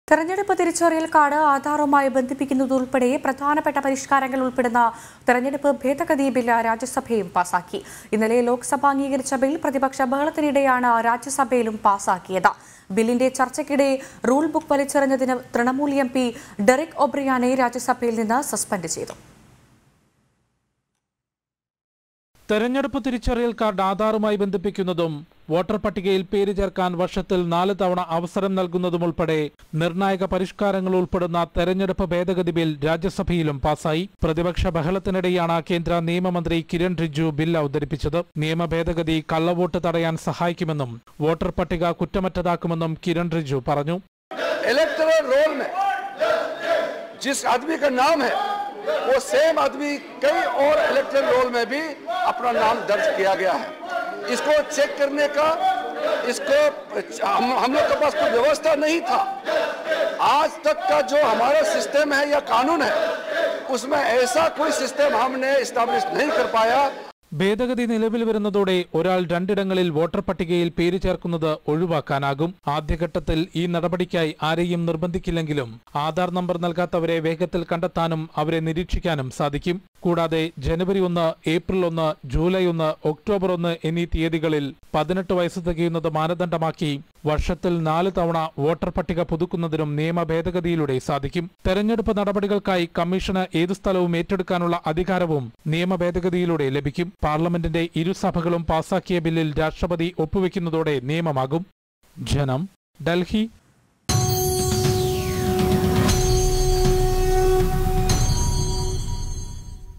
തെരഞ്ഞെടുപ്പ് തിരിച്ചറിയൽ കാർഡ് ആധാറുമായി ബന്ധിപ്പിക്കുന്നതുൾപ്പെടെ പ്രധാനപ്പെട്ട പരിഷ്കാരങ്ങൾ ഉൾപ്പെടുന്ന തെരഞ്ഞെടുപ്പ് ഭേദഗതി ബില്ല് രാജ്യസഭയും പാസാക്കി ഇന്നലെ ലോക്സഭ അംഗീകരിച്ച ബിൽ പ്രതിപക്ഷ ബഹളത്തിനിടെയാണ് രാജ്യസഭയിലും പാസാക്കിയത് ബില്ലിന്റെ ചർച്ചയ്ക്കിടെ റൂൾ ബുക്ക് വലിച്ചെറിഞ്ഞതിന് തൃണമൂൽ എം പി ഡെറിക് ഒബ്രിയാനെ രാജ്യസഭയിൽ നിന്ന് സസ്പെൻഡ് ചെയ്തു തെരഞ്ഞെടുപ്പ് തിരിച്ചറിയൽ കാർഡ് ആധാറുമായി ബന്ധിപ്പിക്കുന്നതും വോട്ടർ പട്ടികയിൽ പേര് ചേർക്കാൻ വർഷത്തിൽ നാല് തവണ അവസരം നൽകുന്നതും ഉൾപ്പെടെ നിർണായക പരിഷ്കാരങ്ങൾ ഉൾപ്പെടുന്ന തെരഞ്ഞെടുപ്പ് ഭേദഗതി ബിൽ രാജ്യസഭയിലും പാസായി പ്രതിപക്ഷ ബഹളത്തിനിടെയാണ് കേന്ദ്ര നിയമമന്ത്രി കിരൺ റിജ്ജു ബിൽ അവതരിപ്പിച്ചത് നിയമ ഭേദഗതി കള്ളവോട്ട് തടയാൻ സഹായിക്കുമെന്നും വോട്ടർ പട്ടിക കുറ്റമറ്റതാക്കുമെന്നും കിരൺ റിജ്ജു പറഞ്ഞു इलेक्टरल रोल में जिस आदमी का नाम है वो सेम आदमी कई और इलेक्टरल रोल में भी अपना नाम दर्ज किया गया है इसको चेक करने का इसको हम हम लोग के पास कोई व्यवस्था नहीं था आज तक का जो हमारा सिस्टम है या कानून है उसमें ऐसा कोई सिस्टम हमने इस्टेब्लिश नहीं कर पाया ഭേദഗതി നിലവിൽ വരുന്നതോടെ ഒരാൾ രണ്ടിടങ്ങളിൽ വോട്ടർ പട്ടികയിൽ പേര് ചേർക്കുന്നത് ഒഴിവാക്കാനാകും ആദ്യഘട്ടത്തിൽ ഈ നടപടിക്കായി ആരെയും നിർബന്ധിക്കില്ലെങ്കിലും ആധാർ നമ്പർ നൽകാത്തവരെ വേഗത്തിൽ കണ്ടെത്താനും അവരെ നിരീക്ഷിക്കാനും സാധിക്കും കൂടാതെ ജനുവരി ഒന്ന് ഏപ്രിൽ ഒന്ന് ജൂലൈ ഒന്ന് ഒക്ടോബർ ഒന്ന് എന്നീ തീയതികളിൽ പതിനെട്ട് വയസ്സ് തികയുന്നത് മാനദണ്ഡമാക്കി വർഷത്തിൽ നാല് തവണ വോട്ടർ പട്ടിക പുതുക്കുന്നതിനും നിയമ ഭേദഗതിയിലൂടെ സാധിക്കും തെരഞ്ഞെടുപ്പ് നടപടികൾക്കായി കമ്മീഷന് ഏതു സ്ഥലവും ഏറ്റെടുക്കാനുള്ള അധികാരവും നിയമ ഭേദഗതിയിലൂടെ ലഭിക്കും പാർലമെന്റിന്റെ ഇരുസഭകളും പാസാക്കിയ ബില്ലിൽ രാഷ്ട്രപതി ഒപ്പുവെക്കുന്നതോടെ നിയമമാകും ജനം ഡൽഹി